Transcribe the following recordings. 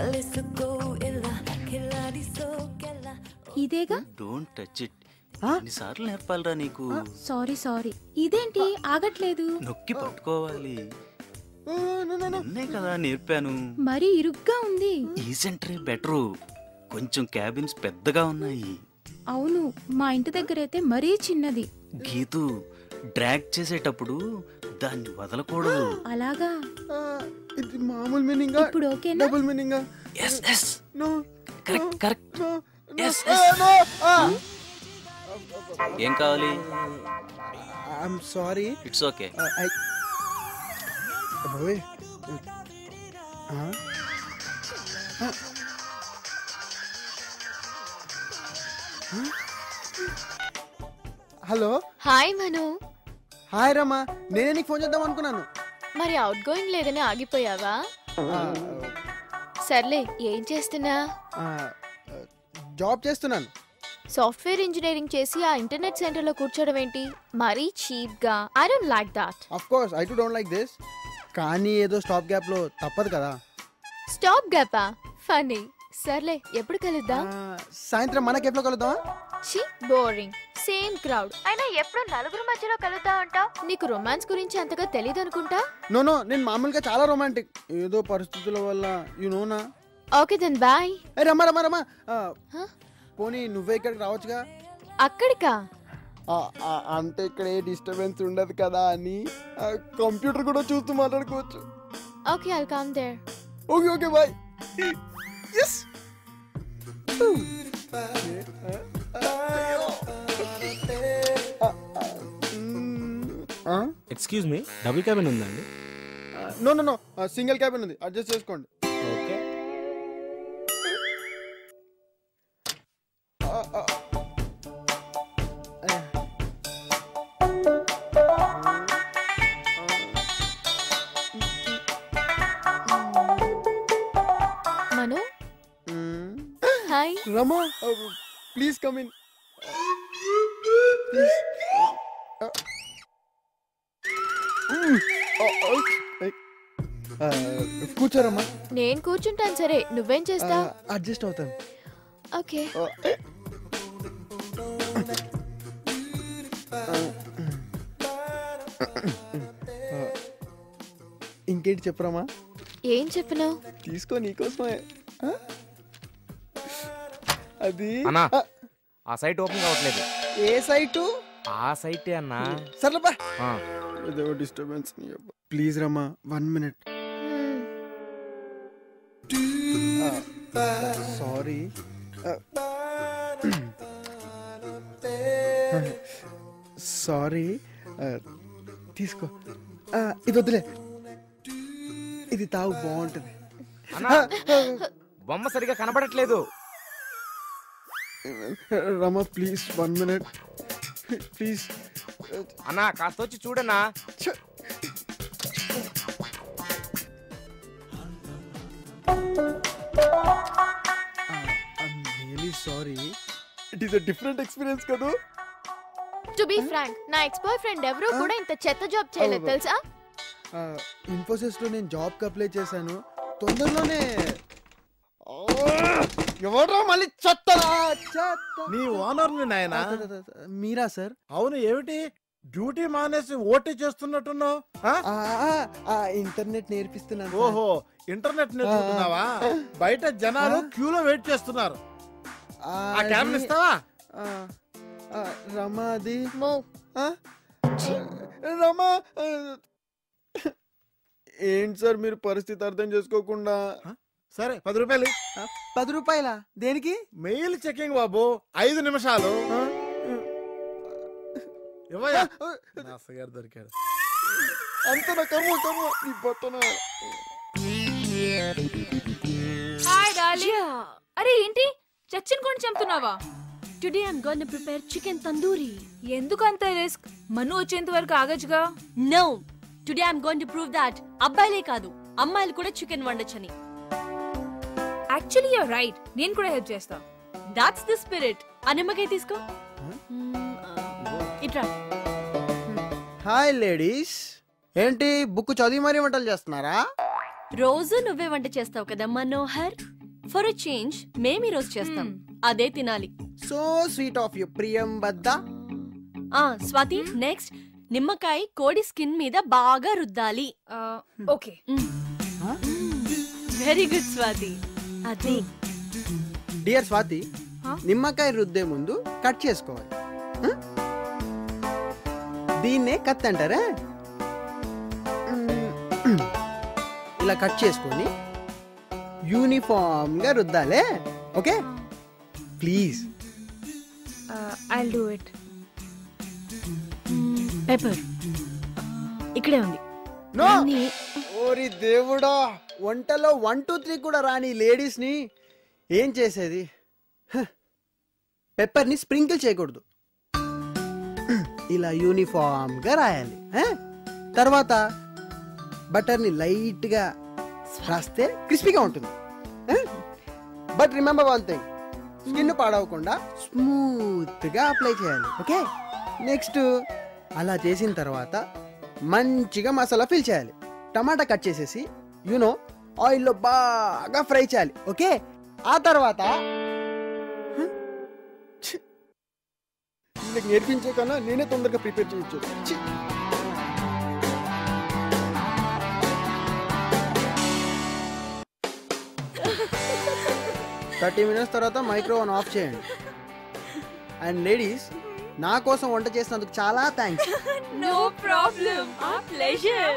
కలుసుకో ఎలా కిలాడి సోకెలా ఇదేగా don't touch it ఎన్నిసార్లు నేర్పాలిరా నీకు సారీ సారీ ఇదేంటి ఆగట్లేదు నొక్కి పట్టుకోవాలి నిన్నే కదా నేర్పాను మరీ ఇరుగ్గా ఉంది ఈ సెంటరే బెటరు కొంచెం క్యాబిన్స్ పెద్దగా ఉన్నాయి అవును మా ఇంటి దగ్గర అయితే మరీ చిన్నది గీతు డ్రాగ్ చేసేటప్పుడు దాన్ని వదలకూడదు అలాగా ఇది మామూలు మీనింగ్ ఇప్పుడు ఓకేనా double meaning yes yes no correct correct no yes ఏం కావాలి I'm sorry it's okay I బాబోయ్ హలో హాయ్ మను హాయ్ రమ్మా నేనే నీకు ఫోన్ చేద్దాం అనుకున్నాను మరి అవుట్ గోయింగ్ లేదని ఆగిపోయావా సర్లే ఏం చేస్తున్నా జాబ్ చేస్తున్నాను సాఫ్ట్వేర్ ఇంజనీరింగ్ చేసి ఆ ఇంటర్నెట్ సెంటర్ లో కూర్చోవడం ఏంటి మరీ చీప్ గా I don't like that of course I too don't like this కానీ ఏదో స్టాప్ గ్యాప్ లో తప్పదు కదా స్టాప్ గపా ఫనీ సర్లే ఎప్పుడు కలుద్దాం ఆ, సాయంత్రం మన కేఫ్లో కలుద్దామా చి బోరింగ్ సేమ్ క్రౌడ్ అయినా ఎప్పుడు నలుగురు మధ్యలో కలుద్దాం అంటావు నీకు రొమాన్స్ గురించి అంతగా తెలియదు అనుకుంటా నో నో నేను మామూలుగా చాలా రొమాంటిక్ ఏదో పరిస్థితుల వల్ల యు నోనా ఓకే దెన్ బాయ్ ఏ రమ్మా రమ్మా రమ్మా ఆ, పోనీ నువ్వే ఇక్కడికి రావచ్చుగా అక్కడికా ఆ, ఆ, అంటే ఇక్కడ ఏ డిస్టర్బెన్స్ ఉండదు కదా అని కంప్యూటర్ కూడా చూస్తూ మాట్లాడుకోవచ్చు okay I'll come there okay okay bye yes excuse me double cabin ఉందండి no no no single cabin ఉంది అడ్జస్ట్ చేసుకోండి okay Manu hi Rama please come in కూర్చోరమ్మా నేను కూర్చుంటాను సరే నువ్వేం చేస్తావు అడ్జస్ట్ అవుతాను ఓకే ఇంకేంటి చెప్పరమ్మా ఏం చెప్పినావు తీసుకో నీకోసమే ఆ? అది అన్నా ఆ, ఆ సైట్ ఓపెన్ కావట్లేదు ఏ సైటు ఆ సైటే అన్నా సర్లేపా ఆ, ఏదో డిస్టర్బెన్స్ ప్లీజ్ రమ్మా వన్ మినిట్ సారీ సారీ తీసుకో ఆ, ఇది వద్దులే ఇది తాగు బాగుంటుంది అన్నా బొమ్మ సరిగా కనబడట్లేదు Rama please one minute please అన్నా కాస్త వచ్చి చూడన్నా really sorry it is a different experience కదా టు బి ఫ్రాంక్ నా ఎక్స్ బాయ్ ఫ్రెండ్ ఎవరూ కూడా ఇంత చెత్త జాబ్ చేయలేదు తెలుసా ఇన్ఫోసిస్ లో నేను జాబ్ కి అప్లై చేశాను తొందరలోనే ఎవడ్రా మళ్ళీ చెత్తరా చెత్త నీ ఓనర్ని నాయన మీరా సార్ అవును ఏమిటి డ్యూటీ మానేసి ఓటీ చేస్తున్నట్టున్నావు ఆ? ఇంటర్నెట్ నేర్పిస్తున్నాను ఓహో ఇంటర్నెట్ నేర్చుకుంటున్నావా బయట జనాలు క్యూలో వెయిట్ చేస్తున్నారు ఆ క్యాబిన్ ఇస్తావా రమా అది మూవ్ ఆ? రమా ఆ, ఏంటి సార్ మీరు పరిస్థితి అర్థం చేసుకోకుండా సరే పది రూపాయలు ఆ, పది రూపాయల దేనికి మెయిల్ చెకింగ్ బాబు ఐదు నిమిషాలు ఆ? ఇవ్వయా ఆ, నా అసగారు దొరికాడు అంత నా కర్మ కర్మ నీ బట్టన హాయ్ డార్లింగ్ అరే ఏంటి చచ్చిన కొని చంపుతున్నావా today I'm gonna prepare chicken tandoori ఎందుకు అంత రిస్క్ మను వచ్చేంత వరకు ఆగచ్చుగా no today I'm gonna to prove that అబ్బాయిలే కాదు అమ్మాయిలు కూడా చికెన్ వండొచ్చని యాక్చువల్లీ యూర్ రైట్ నేను కూడా హెల్ప్ చేస్తా దాట్స్ ది స్పిరిట్ ఆ నిమ్మకాయ తీసుకో ఇట్రా హాయ్ లేడీస్ ఏంటి బుక్ చదివి మరీ వంటలు చేస్తున్నారా రోజు నువ్వే వంట చేస్తావు కదా మనోహర్ ఫర్ అ చేంజ్ మేము ఈ రోజు చేస్తాం అదే తినాలి సో స్వీట్ ఆఫ్ యూ ప్రియం బద్ద ఆ స్వాతి నెక్స్ట్ నిమ్మకాయ కోడి స్కిన్ మీద బాగా రుద్దాలి ఓకే వెరీ గుడ్ స్వాతి అదే డియర్ స్వాతి Huh? నిమ్మకాయ రుద్దే ముందు కట్ చేసుకోవాలి Huh? దీన్నే కత్ అంటారా మ్మ్. ఇలా కట్ చేసుకొని యూనిఫామ్ గా రుద్దాలే okay please I do it pepper ఇక్కడే ఉంది నో అన్నీ ఓరి దేవుడా వంటలో వన్ టూ త్రీ కూడా రాని లేడీస్ ని ఏం చేసేది పెప్పర్ ని స్ప్రింకిల్ చేయకూడదు ఇలా యూనిఫామ్ గా రాయాలి హ? తర్వాత బటర్ ని లైట్ గా రాస్తే క్రిస్పీగా ఉంటుంది but remember one thing skin పాడవకుండా స్మూత్ గా అప్లై చేయాలి ఓకే నెక్స్ట్ అలా చేసిన తర్వాత మంచిగా మసాలా ఫిల్ చేయాలి టమాటా కట్ చేసేసి యూనో ఆయిల్లో బాగా ఫ్రై చేయాలి ఓకే ఆ తర్వాత హ? ఛీ. వీళ్ళకి నేర్పించే కన్నా నేనే తొందరగా ప్రిపేర్ చేయొచ్చు ఛీ. థర్టీ మినిట్స్ తర్వాత మైక్రోవన్ ఆఫ్ చేయండి అండ్ లేడీస్ నా కోసం వంట చేసినందుకు చాలా థ్యాంక్స్ నో ప్రాబ్లం ఆ pleasure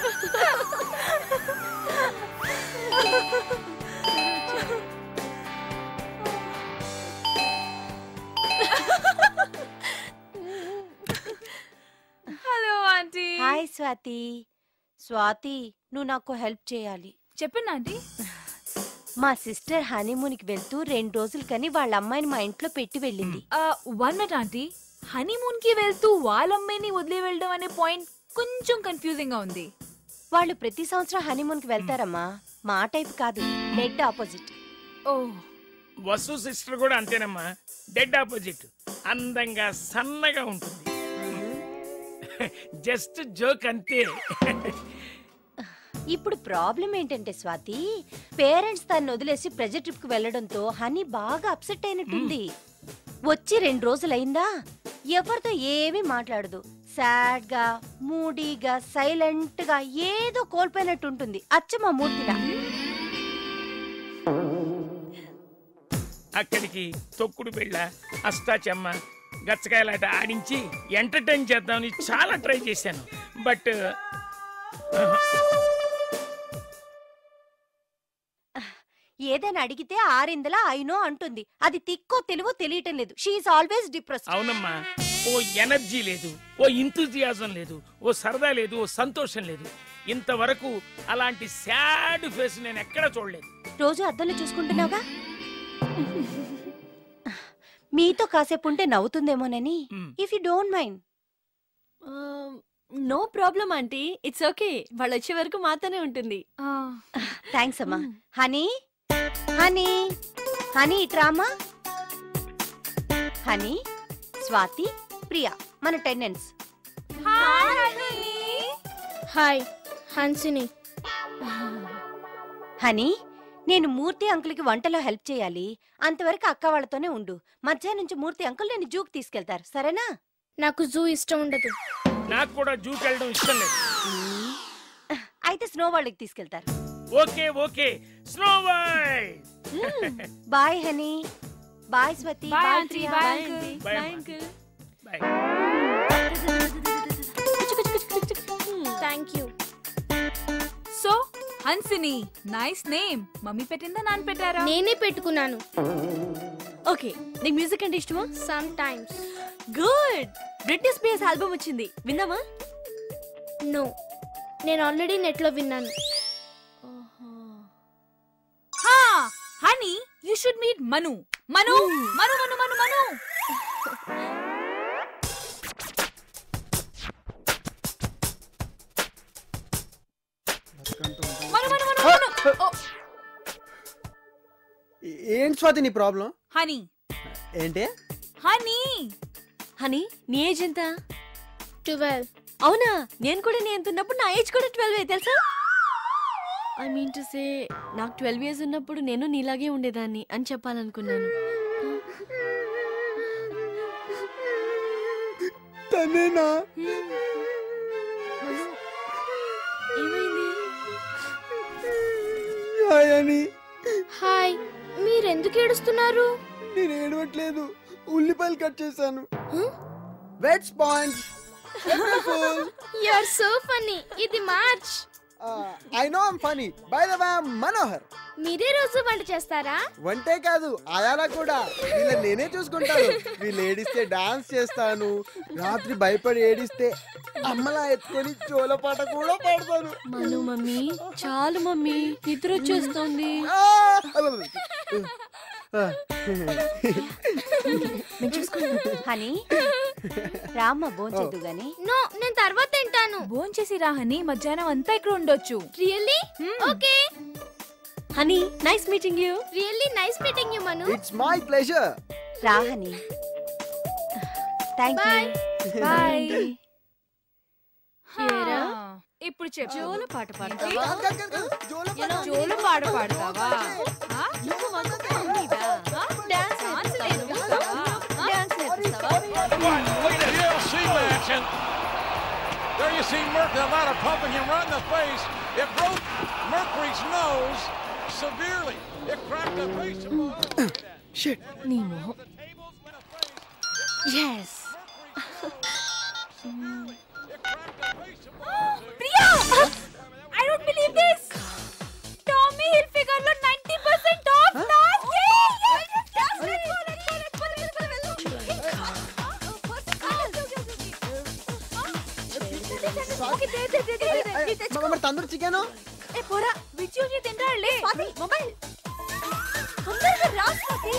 hello aunty hi Swathi Swathi నువ్వు నాకు హెల్ప్ చేయాలి చెప్పండి ఆంటీ మా సిస్టర్ హనీమూన్కి వెళ్తూ రెండు రోజులు కని వాళ్ళ అమ్మాయిని మా ఇంట్లో పెట్టి వెళ్ళింది వన్ మినిట్ ఆంటీ హనీమూన్ కి వెళ్తూ వాళ్ళ అమ్మాయిని వదిలి వెళ్ళడం అనే పాయింట్ కొంచెం కన్ఫ్యూజింగ్ గా ఉంది వాళ్ళు ప్రతి సంవత్సరం హనీమూన్కి వెళ్తారమ్మా మా టైప్ కాదు డెడ్ ఆపోజిట్ ఓ వసు సిస్టర్ కూడా అంతేనమ్మా డెడ్ ఆపోజిట్ అందంగా సన్నగా ఉంటుంది జస్ట్ జోక్ అంతే ఇప్పుడు ప్రాబ్లం ఏంటంటే స్వాతి పేరెంట్స్ తను వదిలేసి ప్రెజర్ ట్రిప్ కు వెళ్లడంతో హనీ బాగా అప్సెట్ అయినట్టుంది వచ్చి రెండు రోజులైందా ఎవరితో ఏమీ మాట్లాడదు సాడ్ గా మూడీగా సైలెంట్ గా ఏదో కోల్పోయినట్టుంటుంది అచ్చ మా మూర్తిలా అక్కడికి తొక్కుడు బిళ్ళ అష్టాచమ్మ గచ్చకాయలాట ఆడించి ఎంటర్టైన్ చేద్దామని చాలా ట్రై చేశాను బట్ ఏదైనా అడిగితే ఆరిందలా అయినో అంటుంది అది తిక్కో తెలువో తెలియటం లేదు షీఈ్ ఆల్వేస్ డిప్రెస్ అవునమ్మా ఓ ఎనర్జీ లేదు ఓ ఇంతుజియాజం లేదు ఓ సరదా లేదు ఓ సంతోషం లేదు ఇంతవరకు అలాంటి సాడ్ ఫేస్ నేను ఎక్కడ చూడలేదు రోజు అద్దంలో చూసుకుంటున్నావుగా మీతో కాసేపు ఉంటే నవ్వుతుందేమోనని if you don't mind no problem aunty it's okay వాళ్ళు వచ్చే వరకు మాతోనే ఉంటుంది థ్యాంక్స్ అమ్మా హనీ హనీ హనీ ఇట్రామా హనీ స్వాతి ప్రియా మన టెండెన్స్ హాయ్ హన్సిని హనీ నేను మూర్తి అంకుల్కి వంటలో హెల్ప్ చేయాలి అంతవరకు అక్క వాళ్ళతోనే ఉండు మధ్యాహ్నం నుంచి మూర్తి అంకుల్ నేను జూకి తీసుకెళ్తారు సరేనా నాకు జూ ఇష్టం ఉండదు నాకు కూడా జూకి వెళ్ళడం ఇష్టం లేదు అయితే స్నో వాళ్ళకి తీసుకెళ్తారు okay okay snow white bye honey bye Swathi Bye, bye aunty. Priya Bye, bye uncle. Aunty. Bye, bye అమ్మా. Uncle Bye. Thank you so Hansini nice name mummy పెట్టిందా నాన్న పెట్టారా నేనే పెట్టుకున్నాను ఓకే నీకు మ్యూజిక్ అంటే ఇష్టమా sometimes good Britney Spears album వచ్చింది విందామా నో నేను ఆల్రెడీ నెట్లో విన్నాను హా honey you should meet Manu Manu Manu Manu Manu Manu Manu Manu Manu Manu ఓ, ఏంటి స్వాతి నీ ప్రాబ్లం హనీ ఏంటి హనీ హనీ నీ ఏజ్ ఎంత ట్వెల్వ్ అవునా నేను కూడా నీ ఎంత ఉన్నప్పుడు నా ఏజ్ కూడా ట్వెల్వ్ తెలుసా ఐ మీన్ టు సే నాకు ట్వెల్వ్ ఇయర్స్ ఉన్నప్పుడు నేను నీలాగే ఉండేదాన్ని అని చెప్పాలనుకున్నాను తనేనా ఏమైంది హాయ్ అని హాయ్ మీరెందుకు ఏడుస్తున్నారు నేను ఏడవట్లేదు ఉల్లిపాయలు కట్ చేశాను wet sponge you are so funny ఇది మార్చ్ I know I'm funny by the way Manohar మీరే రోజు వంట చేస్తారా వంటే కాదు ఆయాలా కూడా వీళ్ళ నేనే చూసుకుంటాను వీళ్ళు ఏడిస్తే డాన్స్ చేస్తాను రాత్రి భయపడి ఏడిస్తే అమ్మలా ఎత్తుకొని జోలపాట కూడా పాడతాను మను మమ్మీ చాలు మమ్మీ నిద్ర వచ్చేస్తుంది హనీ రామ్మ భోంచొద్దు గాని నో నేను తర్వాత తింటాను భోంచేసి రా హనీ మధ్యాహ్నం అంతా ఇక్కడ ఉండొచ్చు really okay honey nice meeting you really nice meeting you Manu it's my pleasure రా హనీ థ్యాంక్ యూ బాయ్ ఏరా? ఇప్పుడు చెప్పు జోల పాట పాడతావా జోలు పాట పాడతావా ఆ? నువ్వు వందకు మమ్మీవా? డాన్స్ డాన్స్ నేర్పిస్తావా? నేర్పిస్తావా? డాన్స్ నేర్పిస్తావా? Look at the UFC match, and there you see Mercury, a lot of pumping him right in the face. It broke Mercury's nose severely. It cracked the face of Mercury. Shit నీ మొహం yes Priya I don't believe this Tommy Hilfiger లో 90% of last మరి tandoori chicken ఏ పోరా విచ్యూజీ తింటాడులే mobile తొందరగా రా స్వాతి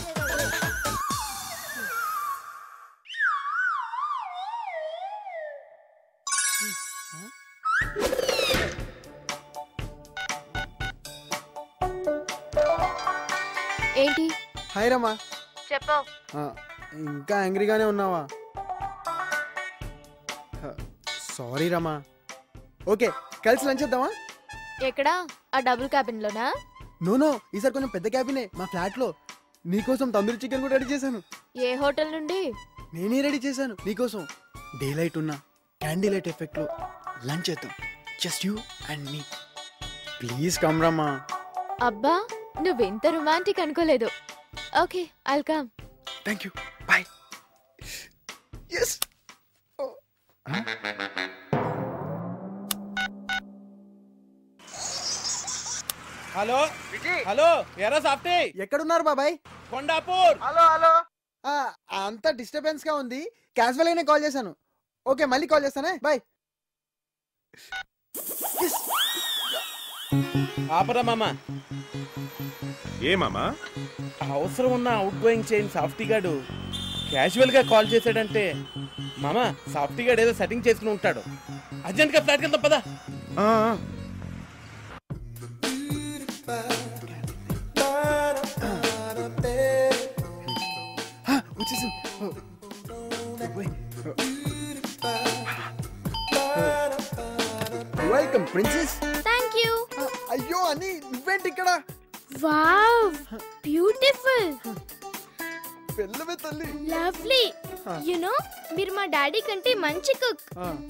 ఏంటి hi రమ్మా చెప్పు ఆ, ఇంకా యాంగ్రీగానే ఉన్నావా సారీ రమా ఓకే కలిసి లంచ్ చేద్దామా ఎక్కడా ఆ డబుల్ క్యాబిన్ లోనా నో నో ఈసారి కొంచెం పెద్ద క్యాబినే మా ఫ్లాట్ లో నీకోసం తందూరి చికెన్ కూడా రెడీ చేశాను ఏ హోటల్ నుండి నేనే రెడీ చేశాను నీకోసం డే లైట్ ఉన్న క్యాండీ లైట్ ఎఫెక్ట్ లో లంచ్ చేద్దాం just you and me please come రమ్మా అబ్బా నువ్వెంత రొమాంటిక్ అనుకోలేదు okay I'll come thank you bye yes hello hello ఎరా సాఫ్టీ ఎక్కడున్నారు బాబాయ్ కొండాపూర్ హలో హలో అంత డిస్టర్బెన్స్ గా ఉంది క్యాజువల్ గానే కాల్ చేశాను ఓకే మళ్ళీ కాల్ చేస్తానే బాయ్ ఆపరా మామ ఏ మామా అవసరం ఉన్న అవుట్ గోయింగ్ చైన్ సాఫ్టీ గాడు క్యాజువల్ గా కాల్ చేశాడంటే మామ సాఫ్టీ గాడు ఏదో సెట్టింగ్ చేసుకుని ఉంటాడు అర్జెంట్ గా ఫ్లాట్కి వెళ్తాం పదా వచ్చేసింది వెల్కమ్ ప్రిన్సెస్ థ్యాంక్ యూ అయ్యో అని నువ్వేంటి ఇక్కడ వావ్ బ్యూటిఫుల్ పెళ్ళవే తల్లి లవ్లీ యు నో మీరు మా డాడీ కంటే మంచి cook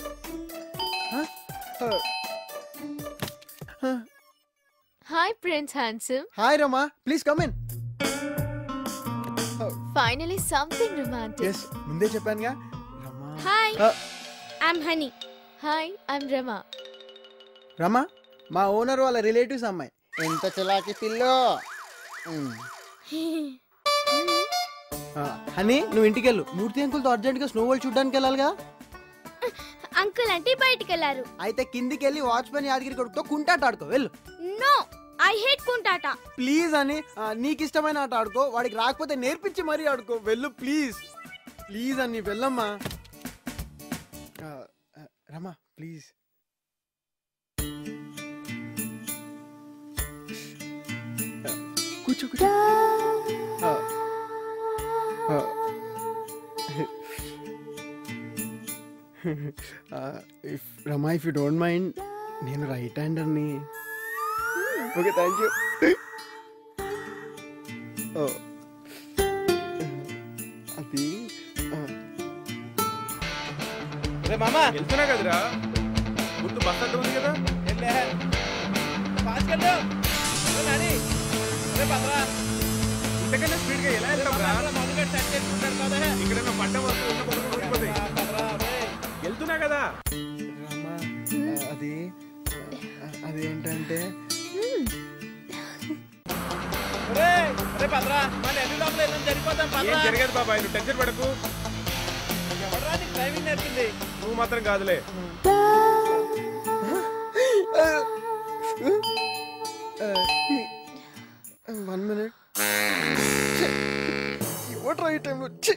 hi prince handsome hi Rama please come in finally something romantic yes ముందే చెప్పానుగా hi Uh, I'm honey hi I'm Rama Rama మా ఓనర్ వాళ్ళ రిలేటివ్స్ అమ్మాయి ఎంత చిలాకి పిల్లో హనీ నువ్వు ఇంటికి వెళ్ళు మూర్తి అంకుల్తో అర్జెంట్ గా స్నో వరల్డ్ చూడడానికి వెళ్ళాలిగా అంకుల్ అంటే బయటికి వెళ్ళారు అయితే కిందికి వెళ్ళి వాచ్మెన్ యాదగిరి కొడుకుతో కుంటాట ఆడుకో వెళ్ళు నో ఐ హేట్ కుంటాట ప్లీజ్ అని ఆ, నీకు ఇష్టమైన ఆట ఆడుకో వాడికి రాకపోతే నేర్పించి మరీ ఆడుకో వెళ్ళు ప్లీజ్ ప్లీజ్ అని వెళ్ళమ్మా ఆ, ఆ, రమా ప్లీజ్ ఆ, కూర్చో కూర్చో ఆ, ఆ. ఆ, if Rama if you don't mind నేను రైట్ హ్యాండర్ని ఓకే థ్యాంక్ యూ అది ఆ, రే మామా వెళ్తున్నా కదరా ముందు బస్ అడ్డు ఉంది కదా వెళ్ళే పాసుకెళ్ళు రే నాని రే పదరా ఇంతకన్నా స్పీడ్ గా ఎలా వెళ్తాంరా మధుగడ్ సెట్ చేసుకుంటారు కదా ఇక్కడ పడ్డ వరకు ఉన్న పక్కన ఊడిపోతాయి. వెళ్తున్నా కదా రామా ఆ, అది ఆ, అదేంటంటే రే రే పదరా మన ఎన్ని లోపల ఏదైనా జరిగిపోతాం ఏం పదరా జరగదు బాబాయ్ నువ్వు టెన్షన్ పడకు ఎవడరా నీకు డ్రైవింగ్ నేర్పింది నువ్వు మాత్రం కాదులే వన్ మినిట్ ఎవట్రా ఈ టైంలో ఛీ!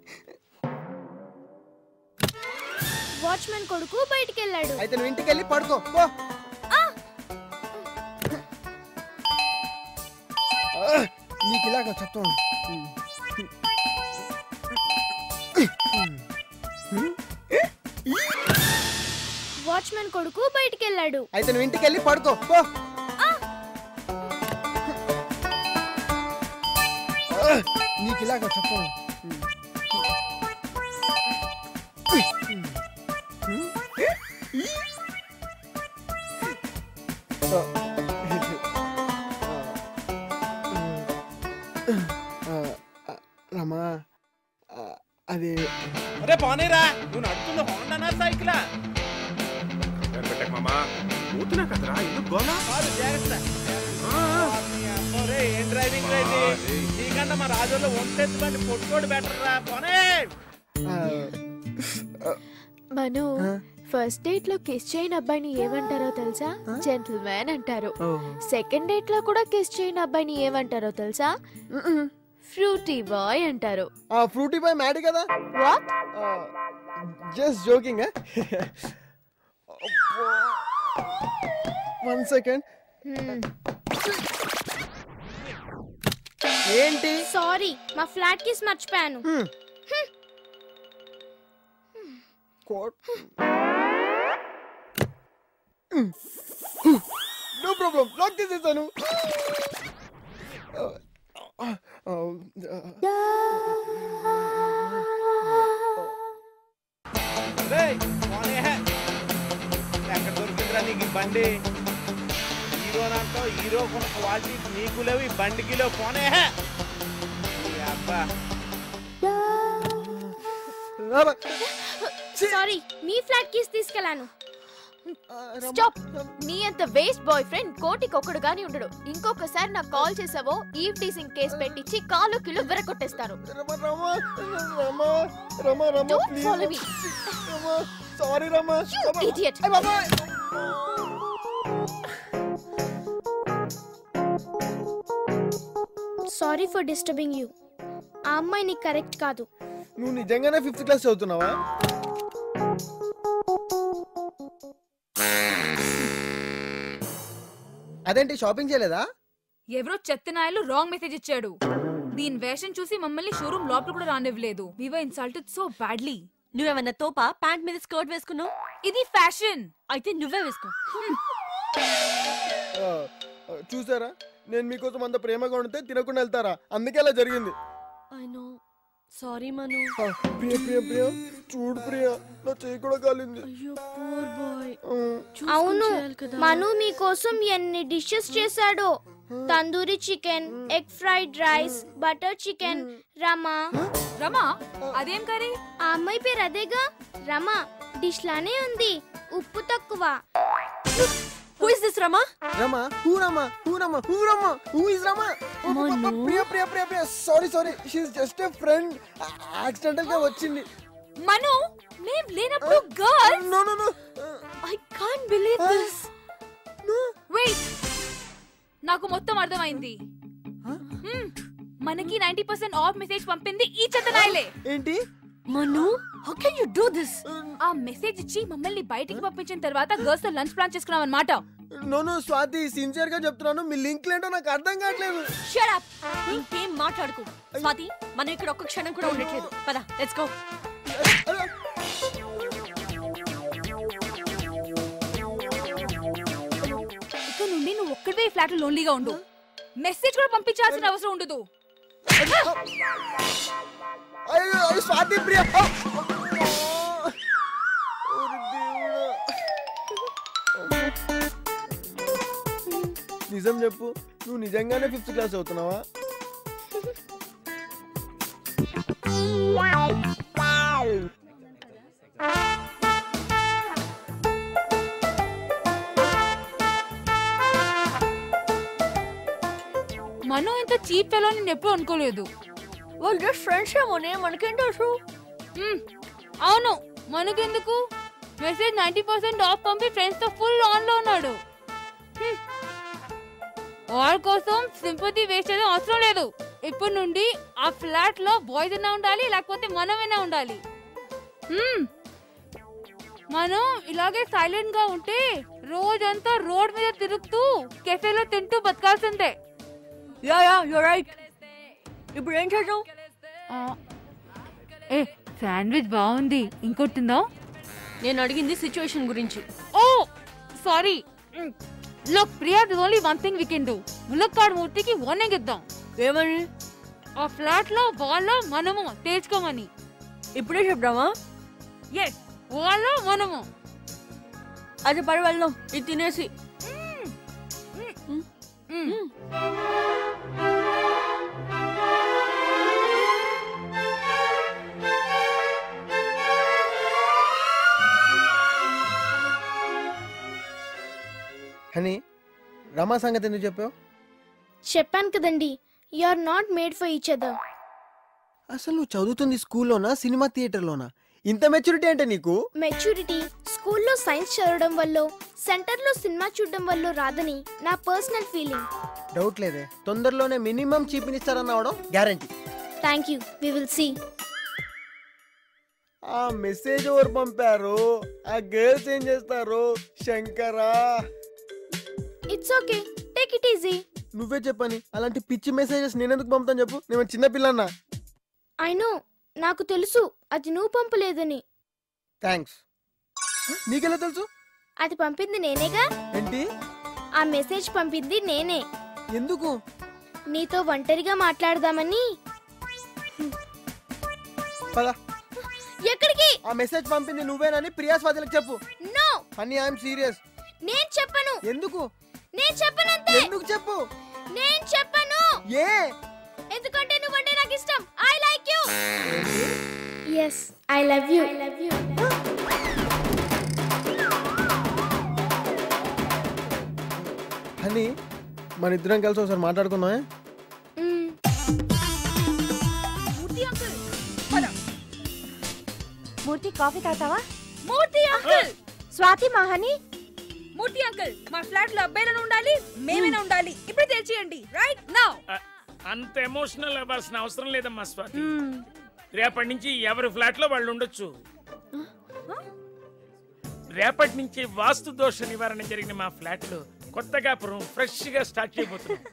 వాచ్మెన్ కొడుకు బయటికి వెళ్ళాడు అయితే నువ్వు ఇంటికి వెళ్ళి పడుకో పో ఆ, నీకు ఇలాగా చెప్తాను వాచ్మెన్ కొడుకు బయటికి వెళ్ళాడు అయితే నువ్వు ఇంటికి వెళ్ళి పడుకో పో ఆ, నీకు ఇలాగా చెప్పాను రమా ఆ, అది అరే పోనీరా నువ్వు నడుతుంది హోండానా సైకిలా పెట్టక మామా పోతున్నా కదరా ఎందుకు గోలా కాదు జాగ్రత్త అరే ఏం డ్రైవింగ్ రైతే నీకన్నా మా రాజుల్లో ఒంటెత్తు బండి పొట్టుకోడు బెటర్ రా పోనే మను ఫస్ట్ డేట్ లో కిస్ చేయని అబ్బాయిని ఏమంటారో తెలుసా జెంటిల్ మ్యాన్ అంటారు సెకండ్ డేట్ లో కూడా కిస్ చేయని అబ్బాయిని ఏమంటారో తెలుసా ఫ్రూటీ బాయ్ అంటారు ఆ ఫ్రూటీ బాయ్ మ్యాడీ కదా what just joking one second ఏంటి సారీ మా ఫ్లాట్ కిస్ మర్చిపోయాను నో ప్రాబ్లం లాక్ చేసేసాను రేయ్, పోనీ హే. ఎక్కడ దొరికిందిరా నీకు ఈ బండి హీరో నాతో హీరో కొన్న క్వాలిటీ నీకు లేవు ఈ బండికి లేవు పోనే హే. ఈ అబ్బా సారీ మీ ఫ్లాట్ కిస్ తీసుకెళ్ళాను స్టాప్ నీ అంత వేస్ట్ బాయ్ ఫ్రెండ్ కోటికి ఒక్కడు గాని ఉండడు ఇంకొకసారి నాకు కాల్ చేసావో ఈవ్ టీసింగ్ కేసు పెట్టించి కాలు కిలో విరగొట్టేస్తారు Rama Rama Rama Rama Don't please follow me. Rama sorry Rama You idiot. అయ్ బాబాయ్ సారీ ఫర్ డిస్టర్బింగ్ యూ ఆ అమ్మాయి నీకు కరెక్ట్ కాదు నువ్వు నిజంగానే ఫిఫ్త్ క్లాస్ చదువుతున్నావా అదేంటి షాపింగ్ చేయలేదా ఎవరో చెత్తనాయలు రాంగ్ మెసేజ్ ఇచ్చాడు దీని వేషం చూసి మమ్మల్ని షోరూమ్ లోపల కూడా రానివ్వలేదు we were insulted so badly నువ్వేమన్నా తోపా ప్యాంట్ మీద స్కర్ట్ వేసుకున్నావు ఇది ఫ్యాషన్ అయితే నువ్వే వేసుకో ఆ, ఆ, చూసారా నేను మీకోసం అంత ప్రేమగా ఉంటే తినకుండా వెళ్తారా అందుకే అలా జరిగింది ఐ నో సారీ మను ఆ, ప్రియ ప్రియ ప్రియ చూడు ప్రియ నా చేయి కూడా కాలింది అయ్యో పూర్ బాయ్ అవును మను మీకోసం ఎన్ని డిషెస్ చేశాడో tandoori chicken egg fried rice butter chicken Rama Rama అదేం కర్రీ ఆ అమ్మాయి పేరు అదేగా రమా డిష్ లానే ఉంది ఉప్పు తక్కువ who is this Rama Rama who Rama who Rama who Rama who is Rama Priya Priya Priya Priya sorry sorry she just a friend accidental గా వచ్చింది మను మేం లేనప్పుడు girl no no no I can't believe this wait నాకు మొత్తం అర్థమైంది Hmm, మనకి నైన్టీ పర్సెంట్ ఆఫ్ మెసేజ్ పంపింది ఈ చెత్తనాయలే ఏంటి Manu how can you do this ఆ మెసేజ్ ఇచ్చి మమ్మల్ని బయటికి పంపించిన తర్వాత గర్ల్స్ తో లంచ్ ప్లాన్ చేసుకున్నాం అనమాట నో నో స్వాతి సిన్సియర్ గా చెప్తున్నాను మీ లింక్ ఏంటో నాకు అర్థం కావట్లేదు షట్ అప్ ఇంకేం మాట్లాడుకో స్వాతి మనం ఇక్కడ ఒక్క క్షణం కూడా ఉండట్లేదు పద లెట్స్ గో ఇక నుండి నువ్వు ఒక్కడే ఫ్లాట్ లో లోన్లీగా ఉండు మెసేజ్ కూడా పంపించాల్సిన అవసరం ఉండదు అయ్యో అయ్యో, స్వాతి ప్రియ నిజం చెప్పు నువ్వు నిజంగానే ఫిఫ్త్ క్లాస్ అవుతున్నావా మనం ఇంత చీప్ ఫెలో నేను ఎప్పుడు అనుకోలేదు వాళ్ళు జస్ట్ ఫ్రెండ్స్ ఏమోనే మనకేం తెలుసు మ్మ్. అవును మనకెందుకు మెసేజ్ నైన్టీ పర్సెంట్ ఆఫ్ పంపి ఫ్రెండ్స్ తో ఫుల్ ఆన్ లో ఉన్నాడు హ్మ్. వాళ్ళ కోసం సింపతి వేస్ట్ చేయడం అవసరం లేదు ఇప్పటి నుండి ఆ ఫ్లాట్ లో బాయ్స్ అయినా ఉండాలి లేకపోతే మనమైనా ఉండాలి హ్మ్. మనం ఇలాగే సైలెంట్ గా ఉంటే రోజంతా రోడ్ మీద తిరుగుతూ కెఫేలో తింటూ బతకాల్సిందే యా యా యు రైట్ ఇప్పుడు ఏం చేద్దాం ఏ శాండ్విచ్ బాగుంది ఇంకొట్టిందా నేను అడిగింది సిచ్యువేషన్ గురించి oh sorry look Priya this only one thing we can do ములక్కాడు మూర్తికి వార్నింగ్ ఇద్దాం ఏమని ఆ ఫ్లాట్ లో వాళ్ళ మనము తేల్చుకోమని ఇప్పుడే చెప్దామా ఎస్ వాళ్ళ మనము అది పడి వెళ్దాం ఇది తినేసి అని రమా సంగతి ఎందుకు చెప్పావు చెప్పాను కదండి you are not made for each other అసలు నువ్వు చదువుతుంది స్కూల్లోనా సినిమా థియేటర్లోనా ఇంత మెచ్యూరిటీ అంటే నీకు మెచ్యూరిటీ స్కూల్లో సైన్స్ చదవడం వల్ల సెంటర్లో సినిమా చూడడం వల్ల రాదని నా పర్సనల్ ఫీలింగ్ డౌట్ లేదే తొందరలోనే మినిమం చీప్ మినిస్టర్ అవడం guarantee thank you we will see ఆ మెసేజ్ ఎవరు పంపారు ఆ గర్ల్స్ ఏం చేస్తారు Shankara it's okay take it easy నువ్వే చెప్పని అలాంటి పిచ్చి మెసేజెస్ నేనెందుకు పంపుతాను చెప్పు నేను చిన్న పిల్లన్నా ఐ నో నాకు తెలుసు అది నువ్వు పంపలేదని థ్యాంక్స్ నీకెలా తెలుసు అది పంపింది నేనేగా ఏంటి ఆ మెసేజ్ పంపింది నేనే ఎందుకు నీతో ఒంటరిగా మాట్లాడదామని పద ఎక్కడికి ఆ మెసేజ్ పంపింది నువ్వేనని ప్రియా స్వాతిలకు చెప్పు నో అని ఐఎమ్ సీరియస్ నేను చెప్పను ఎందుకు నేను చెప్పనంతే ఎందుకు చెప్పు నేను చెప్పను ఏ ఎందుకంటే నువ్వంటే నాకు ఇష్టం I like you yes I love you I love you అని మన ఇద్దరం కలిసి ఒకసారి మాట్లాడుకుందామే మూర్తి అంకుల్ పద మూర్తి కాఫీ తాగుతావా మూర్తి అంకుల్ స్వాతి మహాని మూర్తి అంకుల్ మా ఫ్లాట్ లో అబ్బాయిలను ఉండాలి మేమైనా ఉండాలి ఇప్పుడు తెలిచేయండి రైట్ నౌ అంత ఎమోషనల్ అవ్వాల్సిన అవసరం లేదమ్మా స్వాతి రేపటి నుంచి ఎవరి ఫ్లాట్ లో వాళ్ళు ఉండొచ్చు రేపటి నుంచి వాస్తు దోష నివారణ జరిగిన మా ఫ్లాట్ లో కొత్తగా ఫ్రెష్ గా స్టార్ట్ చేయబోతున్నాం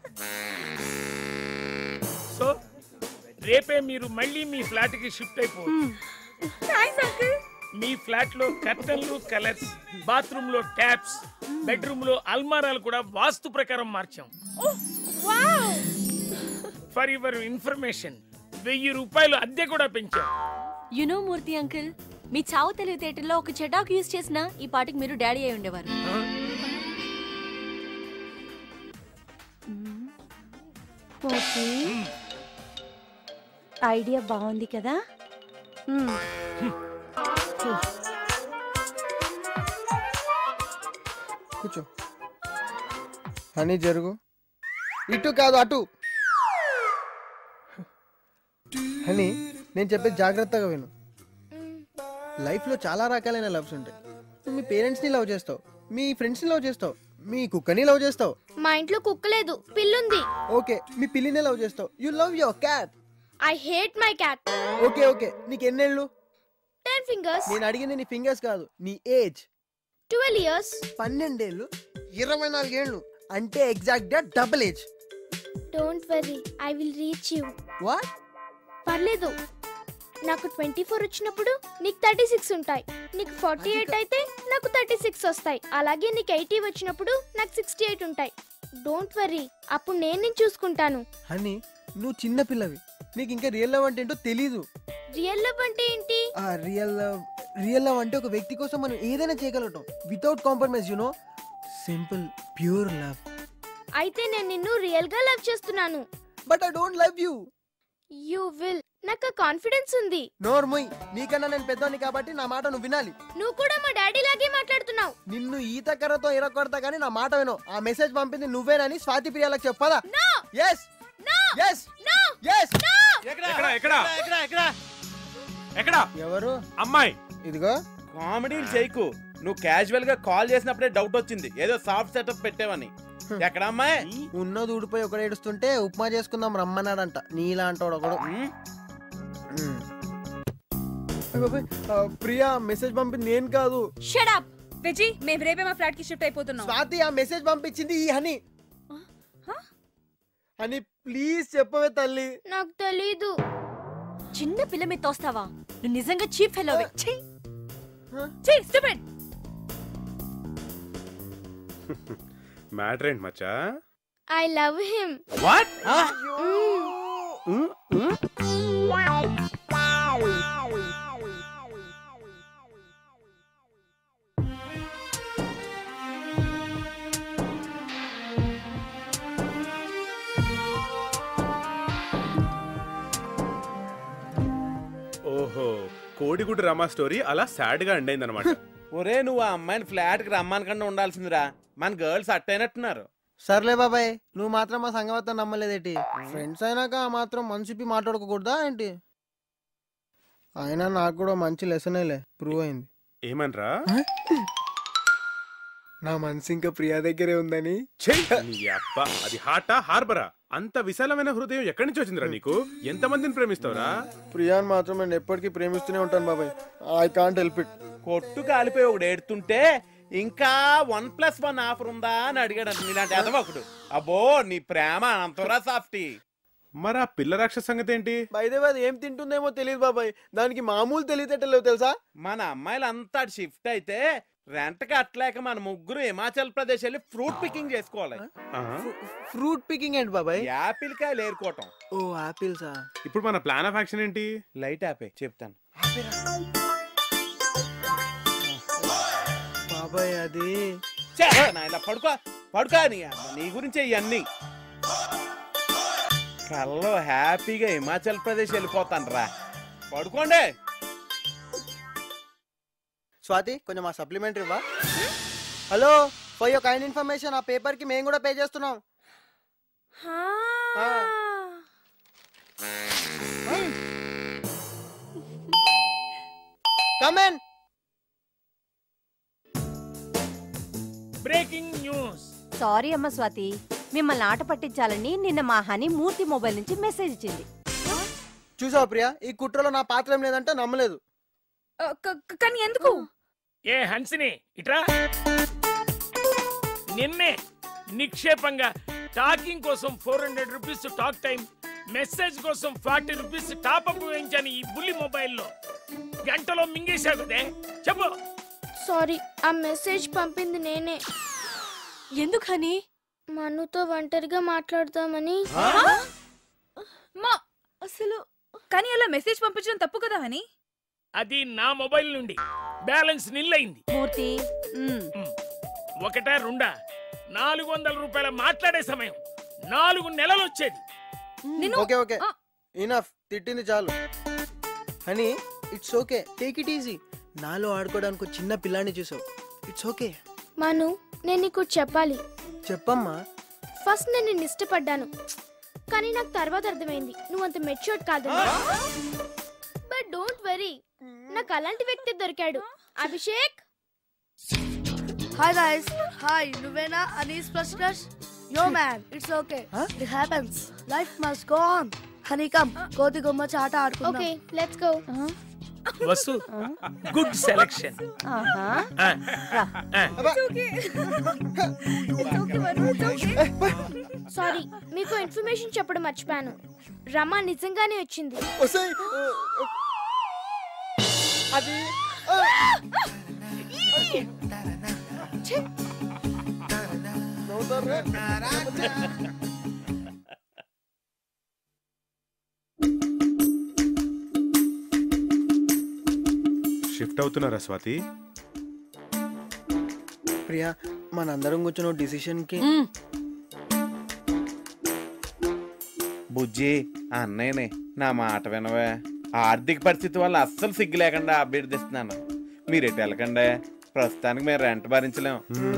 సో రేపే మీరు మళ్ళీ మీ ఫ్లాట్ కి షిఫ్ట్ అయిపోవచ్చు థాంక్స్ అంకుల్ మీ ఫ్లాట్ లో కర్టన్లు కలర్స్ బాత్రూమ్ లో ట్యాప్స్ బెడ్రూమ్ లో అల్మారాలు కూడా వాస్తు ప్రకారం మార్చాం వావ్ ఫర్ యువర్ ఇన్ఫర్మేషన్ వెయ్యి రూపాయలు అద్దె కూడా పెంచాం యునో మూర్తి అంకుల్ మీ చావు తెలివితేటల్లో ఒక చెటాకు యూజ్ చేసిన ఈ పాటికి మీరు డాడీ అయి ఉండేవారు మూర్తి ఐడియా బాగుంది కదా మ్మ్. కూర్చో హనీ జరుగు ఇటు కాదు అటు హనీ నేను చెప్పేది జాగ్రత్తగా విను లైఫ్లో చాలా రకాలైన లవ్స్ ఉంటాయి నువ్వు మీ పేరెంట్స్ని లవ్ చేస్తావు మీ ఫ్రెండ్స్ని లవ్ చేస్తావు మీ కుక్కని లవ్ చేస్తావు మా ఇంట్లో కుక్క లేదు పిల్లుంది ఓకే మీ పిల్లినే లవ్ చేస్తావు you love your cat I hate my cat okay okay నీకు ఎన్నేళ్ళు టెన్ ఫింగర్స్ నేను అడిగింది నీ ఫింగర్స్ కాదు నీ ఏజ్ ట్వెల్వ్ ఇయర్స్ పన్నెండేళ్ళు ఇరవై నాలుగేళ్ళు అంటే ఎగ్జాక్ట్ గా double age don't worry I will reach you what పర్లేదు నాకు ట్వంటీ ఫోర్ వచ్చినప్పుడు నీకు థర్టీ సిక్స్ ఉంటాయి నీకు ఫార్టీ ఎయిట్ అయితే నాకు థర్టీ సిక్స్ వస్తాయి అలాగే నీకు ఎయిటీ వచ్చినప్పుడు నాకు సిక్స్టీ ఎయిట్ ఉంటాయి డోంట్ వరీ అప్పుడు నేను నిన్ను చూసుకుంటాను హనీ నువ్వు చిన్న పిల్లవి నీకు ఇంకా రియల్ లవ్ అంటే ఏంటో తెలీదు రియల్ లవ్ అంటే ఏంటి ఆ రియల్ లవ్ రియల్ లవ్ అంటే ఒక వ్యక్తి కోసం మనం ఏదైనా చేయగలగటం without compromise you know simple pure love అయితే నేను నిన్ను రియల్ గా లవ్ చేస్తున్నాను but I don't love you you will నాకు కాన్ఫిడెన్స్ ఉంది నోర్మోయ్ నీకన్నా నేను పెద్దోని కాబట్టి నా మాట నువ్వు వినాలి నువ్వు కూడా మా డాడీ లాగే మాట్లాడుతున్నావు నిన్ను ఈత కర్రతో ఇరగొడతా కానీ నా మాట విను ఆ మెసేజ్ పంపింది నువ్వేనని స్వాతి ప్రియాలకు చెప్పదా ఎస్ ఎస్ ఎస్ ఎక్కడ ఎక్కడ ఎక్కడ ఎక్కడ ఎక్కడ ఎవరు అమ్మాయి ఇదిగో కామెడీలు చేయకు నువ్వు క్యాజువల్ గా కాల్ చేసినప్పుడే డౌట్ వచ్చింది ఏదో సాఫ్ట్ సెటప్ పెట్టావని ఎక్కడ అమ్మాయి ఉన్నది ఊడిపోయి ఒకడు ఏడుస్తుంటే ఉప్మా చేసుకుందాం రమ్మన్నాడంట నీలా అంటాడు ఒకడు మ్మ్. అయ్ బాబోయ్, ఆ, ప్రియా మెసేజ్ పంపింది నేను కాదు షడప్ విజి మేము రేపే మా ఫ్లాట్ కి షిఫ్ట్ అయిపోతున్నాం స్వాతి ఆ మెసేజ్ పంపించింది ఈ హనీ హనీ ప్లీజ్ చెప్పవే తల్లి నాకు తెలీదు చిన్న పిల్ల మీద తోస్తావా నువ్వు నిజంగా చీప్ ఫెలో ఛీ స్టూపిడ్ మ్యాటర్ ఏంటి మచ్చా ఐ లవ్ హిమ్ వాట్ ఓహో కోడిగుడ్డు రమా స్టోరీ అలా సాడ్ గా ఎండ్ అయిందనమాట ఒరే నువ్వు ఆ అమ్మాయిని ఫ్లాట్ కి రమ్మనకుండా ఉండాల్సిందిరా మన గర్ల్స్ అట్టయినట్టున్నారు సర్లే బాబాయ్ నువ్వు మాత్రం మా సంగవత్తం నమ్మలేదేటి ఫ్రెండ్స్ అయినాక ఆ మాత్రం మనసుపి మాట్లాడకూడదా ఏంటి అయినా నాకు కూడా మంచి లెసనేలే ప్రూవ్ అయింది ఏమనరా నా మనసు ఇంకా ప్రియా దగ్గరే ఉందని నీ అబ్బ అది హాటా హార్బరా అంత విశాలమైన హృదయం ఎక్కడి నుంచి వచ్చిందిరా నీకు ఎంతమందిని ప్రేమిస్తావురా ప్రియాని మాత్రం నేను ఎప్పటికీ ప్రేమిస్తూనే ఉంటాను బాబాయ్ ఐ కాంట్ హెల్ప్ ఇట్ కొట్టు కాలిపోయి ఒకడు ఏడుతుంటే ఇంకా వన్ ప్లస్ వన్ ఆఫర్ ఉందా అని అడిగాడు అంట నీలాంటి ఎదవకుడు అబ్బో నీ ప్రేమ అంతరా సాఫ్టీ మరి ఆ పిల్ల రాక్షస సంగతి ఏంటి బైదేవి అది ఏం తింటుందేమో తెలియదు బాబాయ్ దానికి మామూలు తెలియతేటలేవు తెలుసా మన అమ్మాయిలంతా షిఫ్ట్ అయితే రెంట్ కట్టలేక మన ముగ్గురు హిమాచల్ ప్రదేశ్ వెళ్ళి ఫ్రూట్ పికింగ్ చేసుకోవాలి ఫ్రూట్ పికింగ్ ఏంటి బాబాయ్ యాపిల్ కాయలు ఏరుకోవటం ఓ ఆపిల్సా ఇప్పుడు మన ప్లాన్ ఆఫ్ యాక్షన్ ఏంటి లైట్ ఆపే చెప్తాను బాబాయ్ అది చేస్తానా ఇలా పడుకో పడుకో నీ అమ్మ, నీ గురించే ఇవన్నీ కల్లో హ్యాపీగా హిమాచల్ ప్రదేశ్ వెళ్ళిపోతాను రా పడుకోండి స్వాతి కొంచెం ఆ సప్లిమెంటరీ ఇవ్వా hello for your kind information ఆ పేపర్ కి మేము కూడా పే చేస్తున్నాం ఆ. Come in. Breaking news sorry అమ్మ స్వాతి మిమ్మల్ని ఆట పట్టించాలని నిన్న మా హనీ మూర్తి మొబైల్ నుంచి మెసేజ్ ఇచ్చింది చూసావా ప్రియా ఈ కుట్రలో నా పాత్ర ఏం లేదంటే నమ్మలేదు కానీ ఎందుకు ఏ హన్సిని ఇట్రా నిన్నే నిక్షేపంగా టాకింగ్ కోసం four hundred rupees talk time message కోసం ఫార్టీ రూపీస్ టాప్అప్ వేయించాను ఈ బుల్లి మొబైల్లో గంటలో మింగేశావు కదే చెప్పు సారీ ఆ మెసేజ్ పంపింది నేనే ఎందుకని మనుతో ఒంటరిగా మాట్లాడదామని మా అసలు కానీ అలా మెసేజ్ పంపించడం తప్పు కదా అని అది నా మొబైల్ నుండి బ్యాలెన్స్ నిల్లయింది మూర్తి ఒకటా రెండా నాలుగు వందల రూపాయల మాట్లాడే సమయం నాలుగు నెలలు వచ్చేది ఓకే ఓకే ఇనఫ్ తిట్టింది చాలు honey it's okay take it easy నాలో ఆడుకోవడానికి ఒక చిన్న పిల్లాన్ని చూసావు ఇట్స్ ఓకే మను నేను నీకు చెప్పాలి చెప్పమ్మా ఫస్ట్ నేను నిన్ను ఇష్టపడ్డాను కానీ నాకు తర్వాత అర్థమైంది నువ్వు అంత మెచ్యూర్డ్ కాదు బట్ డోంట్ వరీ నాకు అలాంటి వ్యక్తి దొరికాడు అభిషేక్ హాయ్ గాయ్స్ హాయ్ నువ్వేనా Anees plus plus yo man it's okay it happens life must go on honey come కోతి గుమ్మచ్చి ఆట ఆడుకుందాం ఓకే లెట్స్ గో వసు గుడ్ సెలక్షన్ సారీ మీకు ఇన్ఫర్మేషన్ చెప్పడం మర్చిపోయాను రమ నిజంగానే వచ్చింది వస్తాయి అది నవ్వుతా షిఫ్ట్ అవుతున్నారా స్వాతి ప్రియా మనందరం కూర్చొని డిసిషన్ కి బుజ్జి ఆ అన్నయ్యనే నా మాట వినవే ఆర్థిక పరిస్థితి వల్ల అస్సలు సిగ్గు లేకుండా అభ్యర్థిస్తున్నాను మీరు ఎటు వెళ్ళకండి ప్రస్తుతానికి మేము రెంట్ భరించలేం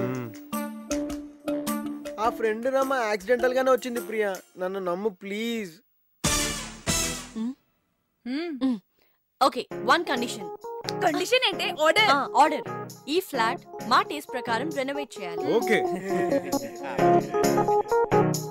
ఆ ఫ్రెండ్ రమ్మ యాక్సిడెంటల్ గానే వచ్చింది ప్రియా నన్ను నమ్ము please okay one condition condition ఏంటి ఆర్డర్ ఆర్డర్ ఈ ఫ్లాట్ మా టేస్ట్ ప్రకారం రెనోవేట్ చేయాలి ఓకే